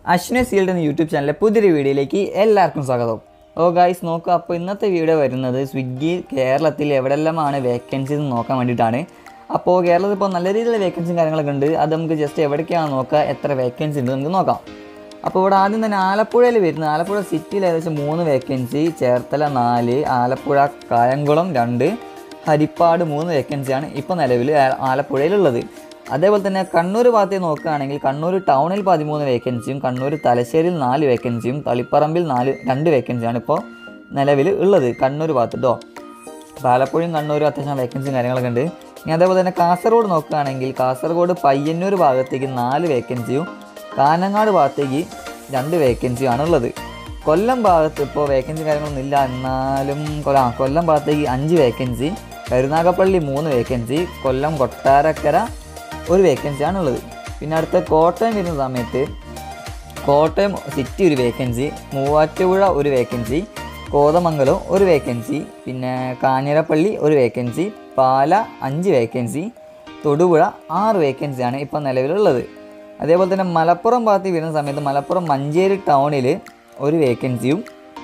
അശ്വിനെ സീൽഡ് എന്ന യൂട്യൂബ് ചാനലിലെ പുതിയൊരു വീഡിയോയിലേക്ക് എല്ലാവർക്കും സ്വാഗതം ഓ ഗൈസ് നോക്കുക അപ്പോൾ ഇന്നത്തെ വീഡിയോ വരുന്നത് സ്വിഗ്ഗി കേരളത്തിൽ എവിടെല്ലാമാണ് വേക്കൻസീസ് നോക്കാൻ വേണ്ടിയിട്ടാണ് അപ്പോൾ കേരളത്തിൽ ഇപ്പോൾ നല്ല രീതിയിലുള്ള വേക്കൻസിയും കാര്യങ്ങളൊക്കെ ഉണ്ട് അത് നമുക്ക് ജസ്റ്റ് എവിടേക്കാണ് നോക്കുക എത്ര വേക്കൻസി ഉണ്ട് നമുക്ക് നോക്കാം അപ്പോൾ ഇവിടെ ആദ്യം തന്നെ ആലപ്പുഴയിൽ വരുന്നത് ആലപ്പുഴ സിറ്റിയിൽ ഏകദേശം മൂന്ന് വേക്കൻസി ചേർത്തല നാല് ആലപ്പുഴ കായംകുളം രണ്ട് ഹരിപ്പാട് മൂന്ന് വേക്കൻസിയാണ് ഇപ്പോൾ നിലവിൽ ആ- ആലപ്പുഴയിലുള്ളത് അതേപോലെ തന്നെ കണ്ണൂർ ഭാഗത്തേക്ക് നോക്കുകയാണെങ്കിൽ കണ്ണൂർ ടൗണിൽ പതിമൂന്ന് വേക്കൻസിയും കണ്ണൂർ തലശ്ശേരിയിൽ നാല് വേക്കൻസിയും തളിപ്പറമ്പിൽ നാല് രണ്ട് വേക്കൻസിയാണ് ഇപ്പോൾ നിലവിൽ ഉള്ളത് കണ്ണൂർ ഭാഗത്ത് കേട്ടോ അപ്പോൾ ആലപ്പുഴയും കണ്ണൂരും അത്യാവശ്യം വേക്കൻസിയും കാര്യങ്ങളൊക്കെ ഉണ്ട് ഇനി അതേപോലെ തന്നെ കാസർഗോഡ് നോക്കുകയാണെങ്കിൽ കാസർഗോഡ് പയ്യന്നൂർ ഭാഗത്തേക്ക് നാല് വേക്കൻസിയും കാനങ്ങാട് ഭാഗത്തേക്ക് രണ്ട് വേക്കൻസിയാണ് ഉള്ളത് കൊല്ലം ഭാഗത്ത് ഇപ്പോൾ വേക്കൻസി കാര്യങ്ങളൊന്നും ഇല്ല എന്നാലും കൊല്ലം ആ, കൊല്ലം ഭാഗത്തേക്ക് അഞ്ച് വേക്കൻസി കരുനാഗപ്പള്ളി മൂന്ന് വേക്കൻസി കൊല്ലം കൊട്ടാരക്കര ഒരു വേക്കൻസിയാണ് ഉള്ളത് പിന്നെ അടുത്ത കോട്ടയം വരുന്ന സമയത്ത് കോട്ടയം സിറ്റി ഒരു വേക്കൻസി മൂവാറ്റുപുഴ ഒരു വേക്കൻസി കോതമംഗലം ഒരു വേക്കൻസി പിന്നെ കാഞ്ഞിരപ്പള്ളി ഒരു വേക്കൻസി പാല അഞ്ച് വേക്കൻസി തൊടുപുഴ ആറ് വേക്കൻസിയാണ് ഇപ്പോൾ നിലവിലുള്ളത് അതേപോലെ തന്നെ മലപ്പുറം ഭാഗത്ത് വരുന്ന സമയത്ത് മലപ്പുറം മഞ്ചേരി ടൗണിൽ ഒരു വേക്കൻസിയും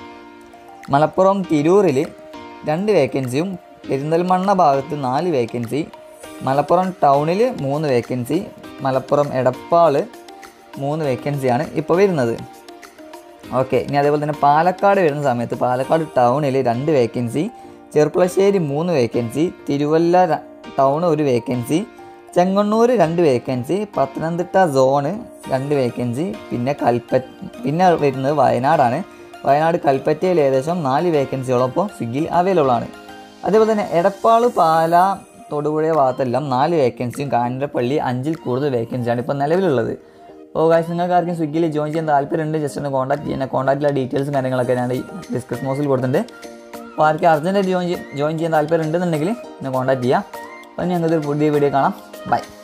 മലപ്പുറം തിരൂരിൽ രണ്ട് വേക്കൻസിയും പെരിന്തൽമണ്ണ ഭാഗത്ത് നാല് വേക്കൻസി മലപ്പുറം ടൗണിൽ മൂന്ന് വേക്കൻസി മലപ്പുറം എടപ്പാൾ മൂന്ന് വേക്കൻസിയാണ് ഇപ്പോൾ വരുന്നത് ഓക്കെ ഇനി അതേപോലെ തന്നെ പാലക്കാട് വരുന്ന സമയത്ത് പാലക്കാട് ടൗണിൽ രണ്ട് വേക്കൻസി ചെർപ്പളശ്ശേരി മൂന്ന് വേക്കൻസി തിരുവല്ല ര- ടൗൺ ഒരു വേക്കൻസി ചെങ്ങണ്ണൂർ രണ്ട് വേക്കൻസി പത്തനംതിട്ട സോണ് രണ്ട് വേക്കൻസി പിന്നെ കൽപ്പറ്റ പിന്നെ വരുന്നത് വയനാടാണ് വയനാട് കൽപ്പറ്റയിൽ ഏകദേശം നാല് വേക്കൻസിയോളം ഇപ്പോൾ സ്വിഗ്ഗിയിൽ അവൈലബിൾ ആണ് അതേപോലെ തന്നെ എടപ്പാൾ പാല തൊടുപുഴ ഭാഗത്തെല്ലാം നാല് വേക്കൻസിയും കാഞ്ഞിരപ്പള്ളി അഞ്ചിൽ കൂടുതൽ വേക്കൻസിയാണ് ഇപ്പോൾ നിലവിലുള്ളത് അപ്പോൾ ഗായ്സ് നിങ്ങൾക്ക് ആർക്കും സ്വിഗ്ഗിയിൽ ജോയിൻ ചെയ്യാൻ താല്പര്യമുണ്ട് ജസ്റ്റ് ഒന്ന് കോൺടാക്ട് ചെയ്യാൻ കോൺടാക്റ്റിലെ ഡീറ്റെയിൽസും കാര്യങ്ങളൊക്കെ ഞാൻ ഈ ഡിസ്ക്രിപ്ഷൻ ബോക്സിൽ കൊടുത്തിട്ടുണ്ട് അപ്പോൾ ആർക്കും അർജൻറ്റായിട്ട് ജോയിൻ ജോയിൻ ചെയ്യാൻ താല്പര്യം ഉണ്ടെന്നുണ്ടെങ്കിൽ എന്നെ കോൺടാക്ട് ചെയ്യാം അപ്പോൾ ഞങ്ങൾക്ക് ഒരു പുതിയ വീഡിയോ കാണാം ബൈ